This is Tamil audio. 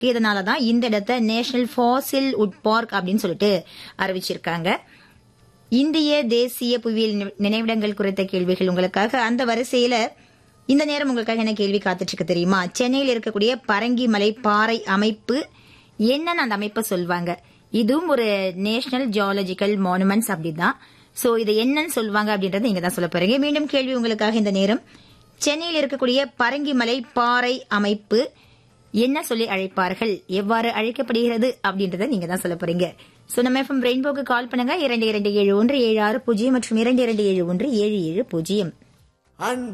இதனால தான் இந்த இடத்த நேஷனல் ஃபாசில் உட் பார்க் அப்படின்னு சொல்லிட்டு அறிவிச்சிருக்காங்க இந்திய தேசிய புவியியல் நினை- நினைவிடங்கள் குறித்த கேள்விகள் உங்களுக்காக அந்த வரிசையில இந்த நேரம் உங்களுக்காக என்ன கேள்வி காத்துட்டு இருக்கு தெரியுமா சென்னையில் இருக்கக்கூடிய பரங்கிமலை பாறை அமைப்பு என்னன்னு அந்த அமைப்பை சொல்வாங்க இதுவும் ஒரு நேஷனல் ஜியாலஜிக்கல் மானுமெண்ட்ஸ் அப்படிதான் சோ இது என்னன்னு சொல்லுவாங்க அப்படின்றத நீங்க தான் சொல்ல போறீங்க மீண்டும் கேள்வி உங்களுக்காக இந்த நேரம் சென்னையில் இருக்கக்கூடிய பரங்கிமலை பாறை அமைப்பு என்ன சொல்லி அழைப்பார்கள் எவ்வாறு அழைக்கப்படுகிறது அப்படின்றத நீங்க தான் சொல்ல போறீங்க சோ நம்ம எஃப்எம் ரெயின்போக்கு கால் பண்ணுங்க இரண்டு இரண்டு ஏழு ஒன்று ஏழு ஆறு பூஜ்ஜியம் மற்றும் இரண்டு இரண்டு ஏழு ஒன்று ஏழு ஏழு பூஜ்ஜியம் அன்பு